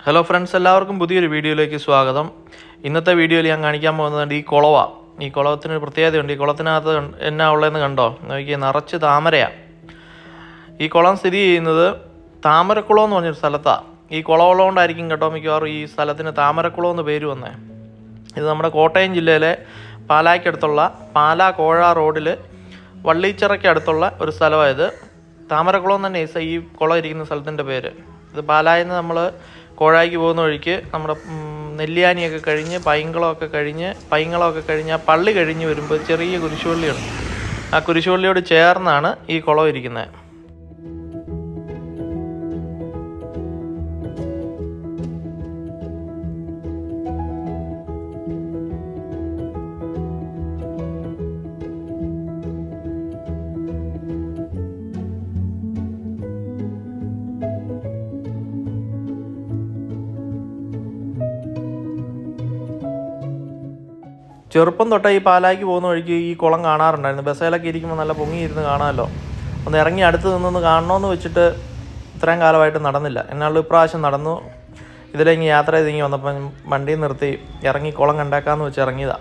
hello friends എല്ലാവർക്കും പുതിയൊരു വീഡിയോയിലേക്ക് സ്വാഗതം ഇന്നത്തെ വീഡിയോയിൽ ഞാൻ കാണിക്കാൻ പോകുന്നത് ഈ കുളവ ഈ കുളത്തിന് ഒരു പ്രത്യേകതയുണ്ട് ഈ കുളത്തിനകത്ത് എന്നാ ഉള്ളതെന്ന് കണ്ടോ നോക്കിയാൽ നിറച്ച് താമരയാണ് ഈ കുളം സ്ഥിതി ചെയ്യുന്നത് താമരക്കുളം എന്ന് പറഞ്ഞൊരു സ്ഥലത്താണ് ഈ കുളമുള്ളത് കൊണ്ടായിരിക്കും കേട്ടോ മിക്കവാറും ഈ സ്ഥലത്തിന് താമരക്കുളം എന്ന് പേര് വന്നേ ഇത് നമ്മുടെ കോട്ടയം ജില്ലയിലെ പാലായ്ക്കടുത്തുള്ള പാലാ കോഴ റോഡിൽ വള്ളീച്ചിറയ്ക്ക് അടുത്തുള്ള ഒരു സ്ഥലമായത് താമരക്കുളം തന്നെ ഈ സ- ഈ കുളം ഇരിക്കുന്ന സ്ഥലത്തിൻ്റെ പേര് ഇത് പാലായിൽ നിന്ന് നമ്മൾ കോഴായ്ക്ക് പോകുന്ന വഴിക്ക് നമ്മുടെ ഉം, നെല്ലിയാനിയൊക്കെ കഴിഞ്ഞ് പൈങ്കുളമൊക്കെ കഴിഞ്ഞ് പൈങ്കുളമൊക്കെ കഴിഞ്ഞ് ആ പള്ളി കഴിഞ്ഞ് വരുമ്പോൾ ചെറിയ കുരിശുപള്ളിയുണ്ട് ആ കുരിശുപള്ളിയോട് ചേർന്നാണ് ഈ കുളം ഇരിക്കുന്നത് ചെറുപ്പം തൊട്ടേ ഈ പാലായ്ക്ക് പോകുന്ന വഴിക്ക് ഈ കുളം കാണാറുണ്ടായിരുന്നു ബസ്സിലൊക്കെ ഇരിക്കുമ്പോൾ നല്ല പൊങ്ങിയിരുന്ന് കാണാമല്ലോ ഒന്ന് ഇറങ്ങി അടുത്ത് നിന്നൊന്ന് കാണണമെന്ന് വെച്ചിട്ട് ഇത്രയും കാലമായിട്ട് നടന്നില്ല എന്നാലും ഇപ്രാവശ്യം നടന്നു ഇതിലേക്ക് യാത്ര ചെയ്ത് ഇങ്ങി വന്നപ്പം വണ്ടി നിർത്തി ഇറങ്ങി കുളം കണ്ടേക്കാന്ന് വെച്ച് ഇറങ്ങിയതാണ്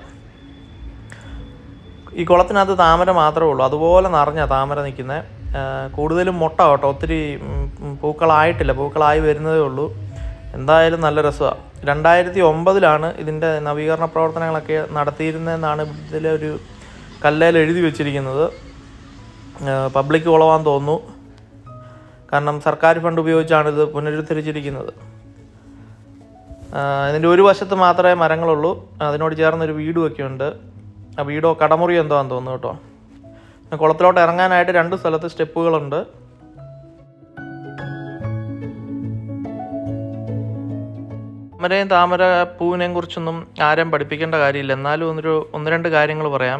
ഈ കുളത്തിനകത്ത് താമര മാത്രമേ ഉള്ളൂ അതുപോലെ നിറഞ്ഞ താമര നിൽക്കുന്നത് കൂടുതലും മുട്ട കേട്ടോ ഒത്തിരി ഉം, ഉം, പൂക്കളായിട്ടില്ല പൂക്കളായി വരുന്നതേ ഉള്ളൂ എന്തായാലും നല്ല രസമാണ് രണ്ടായിരത്തി ഒമ്പതിലാണ് ഇതിൻ്റെ നവീകരണ പ്രവർത്തനങ്ങളൊക്കെ നടത്തിയിരുന്നതെന്നാണ് ഇതിലെ ഒരു കല്ലേൽ എഴുതി വെച്ചിരിക്കുന്നത് പബ്ലിക് കുളവാന്ന് തോന്നുന്നു കാരണം സർക്കാർ ഫണ്ട് ഉപയോഗിച്ചാണ് ഇത് പുനരുദ്ധരിച്ചിരിക്കുന്നത് ആ, ഇതിൻ്റെ ഒരു വശത്ത് മാത്രമേ മരങ്ങളുള്ളൂ അതിനോട് ചേർന്നൊരു വീടുമൊക്കെ ഉണ്ട് ആ വീടോ കടമുറി എന്തോ ആണെന്ന് തോന്നുന്നു കേട്ടോ പിന്നെ കുളത്തിലോട്ട് ഇറങ്ങാനായിട്ട് രണ്ട് സ്ഥലത്ത് സ്റ്റെപ്പുകളുണ്ട് താമരയും താമര പൂവിനെയും കുറിച്ചൊന്നും ആരും പഠിപ്പിക്കേണ്ട കാര്യമില്ല എന്നാലും ഒന്നൊരു ഒന്ന് രണ്ട് കാര്യങ്ങൾ പറയാം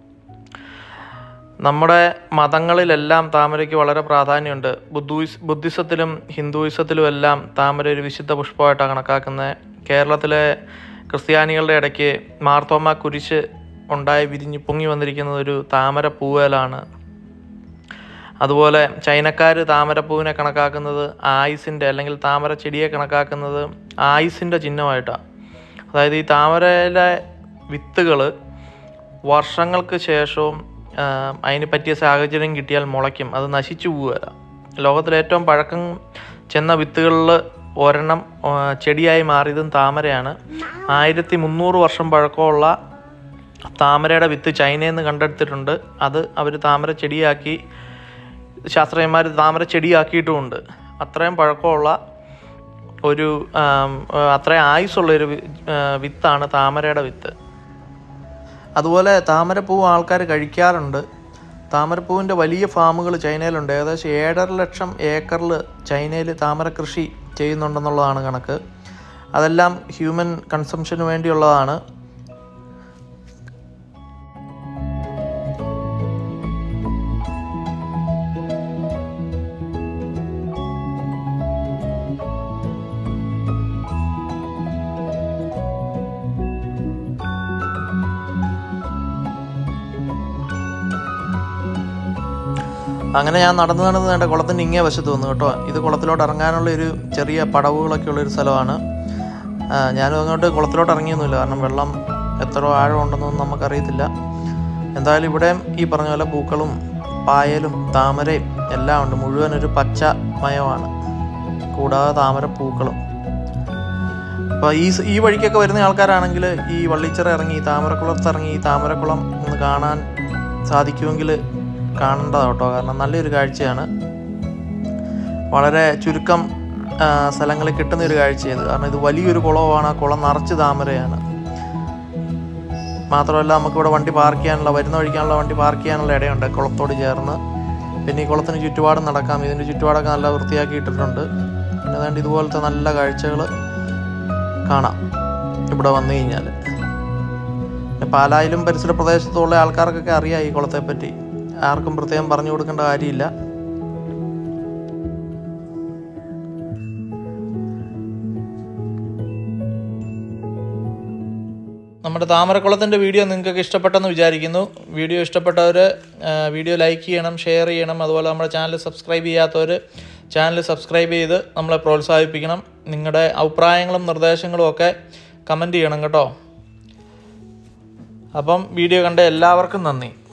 നമ്മുടെ മതങ്ങളിലെല്ലാം താമരയ്ക്ക് വളരെ പ്രാധാന്യമുണ്ട് ബുദ്ധൂയിസ് ബുദ്ധിസത്തിലും ഹിന്ദുയിസത്തിലും എല്ലാം താമര ഒരു വിശുദ്ധ പുഷ്പമായിട്ടാണ് കണക്കാക്കുന്നത് കേരളത്തിലെ ക്രിസ്ത്യാനികളുടെ ഇടയ്ക്ക് മാർത്തോമ കുരിശ് ഉണ്ടായി വിരിഞ്ഞ് പൊങ്ങി വന്നിരിക്കുന്നത് ഒരു താമര പൂവേലാണ് അതുപോലെ ചൈനക്കാർ താമരപ്പൂവിനെ കണക്കാക്കുന്നത് ആയുസിൻ്റെ അല്ലെങ്കിൽ താമര ചെടിയെ കണക്കാക്കുന്നത് ആയുസിൻ്റെ ചിഹ്നമായിട്ടാണ് അതായത് ഈ താമരയിലെ വിത്തുകൾ വർഷങ്ങൾക്ക് ശേഷവും ആ, അതിന് പറ്റിയ സാഹചര്യം കിട്ടിയാൽ മുളയ്ക്കും അത് നശിച്ചു പോവുകയില്ല ലോകത്തിലെ ഏറ്റവും പഴക്കം ചെന്ന വിത്തുകളിൽ ഒരെണ്ണം ആ, ചെടിയായി മാറിയതും താമരയാണ് ആയിരത്തി മുന്നൂറ് വർഷം പഴക്കമുള്ള താമരയുടെ വിത്ത് ചൈനയിൽ നിന്ന് കണ്ടെടുത്തിട്ടുണ്ട് അത് അവർ താമര ചെടിയാക്കി ശാസ്ത്രജ്ഞന്മാർ താമര ചെടിയാക്കിയിട്ടുമുണ്ട് അത്രയും പഴക്കമുള്ള ഒരു ആം, ആ, അത്രയും ആയുസ്സുള്ള ഒരു വി- ആ, വിത്താണ് താമരയുടെ വിത്ത് അതുപോലെ താമരപ്പൂ ആൾക്കാർ കഴിക്കാറുണ്ട് താമരപ്പൂവിൻ്റെ വലിയ ഫാമുകൾ ചൈനയിലുണ്ട് ഏകദേശം ഏഴര ലക്ഷം ഏക്കറിൽ ചൈനയിൽ താമര കൃഷി ചെയ്യുന്നുണ്ടെന്നുള്ളതാണ് കണക്ക് അതെല്ലാം ഹ്യൂമൻ കൺസംഷന് വേണ്ടിയുള്ളതാണ് അങ്ങനെ ഞാൻ നടന്നു നടന്ന് എൻ്റെ കുളത്തിൻ്റെ ഇങ്ങേ വശത്ത് വന്നു കേട്ടോ ഇത് കുളത്തിലോട്ട് ഇറങ്ങാനുള്ള ഒരു ചെറിയ പടവുകളൊക്കെ ഉള്ളൊരു സ്ഥലമാണ് ആ, ഞാനും അങ്ങോട്ട് കുളത്തിലോട്ട് ഇറങ്ങിയൊന്നുമില്ല കാരണം വെള്ളം എത്ര ആഴം ഉണ്ടെന്നൊന്നും നമുക്കറിയത്തില്ല എന്തായാലും ഇവിടെയും ഈ പറഞ്ഞ പോലെ പൂക്കളും പായലും താമരയും എല്ലാം ഉണ്ട് മുഴുവൻ ഒരു പച്ച മയമാണ് കൂടാതെ താമര പൂക്കളും അപ്പോൾ ഈ സ- ഈ വഴിക്കൊക്കെ വരുന്ന ആൾക്കാരാണെങ്കിൽ ഈ വള്ളിച്ചിറ ഇറങ്ങി ഈ താമരക്കുളത്ത് ഇറങ്ങി ഈ താമരക്കുളം ഒന്ന് കാണാൻ സാധിക്കുമെങ്കിൽ കാണേണ്ടതാണ് കേട്ടോ കാരണം നല്ലൊരു കാഴ്ചയാണ് വളരെ ചുരുക്കം ആ, സ്ഥലങ്ങളിൽ കിട്ടുന്ന ഒരു കാഴ്ചയത് കാരണം ഇത് വലിയൊരു കുളമാണ് ആ കുളം നിറച്ച് താമരയാണ് മാത്രമല്ല നമുക്കിവിടെ വണ്ടി പാർക്ക് ചെയ്യാനുള്ള വരുന്ന വഴിക്കാനുള്ള വണ്ടി പാർക്ക് ചെയ്യാനുള്ള ഇടയുണ്ട് കുളത്തോട് ചേർന്ന് പിന്നെ ഈ കുളത്തിന് ചുറ്റുപാടും നടക്കാം ഇതിൻ്റെ ചുറ്റുപാടൊക്കെ നല്ല വൃത്തിയാക്കി ഇട്ടിട്ടുണ്ട് പിന്നെ ഏതാണ്ട് ഇതുപോലത്തെ നല്ല കാഴ്ചകൾ കാണാം ഇവിടെ വന്നു കഴിഞ്ഞാൽ പിന്നെ പാലായിലും പരിസര പ്രദേശത്തുള്ള ആൾക്കാർക്കൊക്കെ അറിയാം ഈ കുളത്തെ പറ്റി ആർക്കും പ്രത്യേകം പറഞ്ഞു കൊടുക്കേണ്ട കാര്യമില്ല നമ്മുടെ താമരക്കുളത്തിൻ്റെ വീഡിയോ നിങ്ങൾക്കൊക്കെ ഇഷ്ടപ്പെട്ടെന്ന് വിചാരിക്കുന്നു വീഡിയോ ഇഷ്ടപ്പെട്ടവർ വീഡിയോ ലൈക്ക് ചെയ്യണം ഷെയർ ചെയ്യണം അതുപോലെ നമ്മുടെ ചാനൽ സബ്സ്ക്രൈബ് ചെയ്യാത്തവർ ചാനൽ സബ്സ്ക്രൈബ് ചെയ്ത് നമ്മളെ പ്രോത്സാഹിപ്പിക്കണം നിങ്ങളുടെ അഭിപ്രായങ്ങളും നിർദ്ദേശങ്ങളും ഒക്കെ കമൻറ്റ് ചെയ്യണം കേട്ടോ അപ്പം വീഡിയോ കണ്ട എല്ലാവർക്കും നന്ദി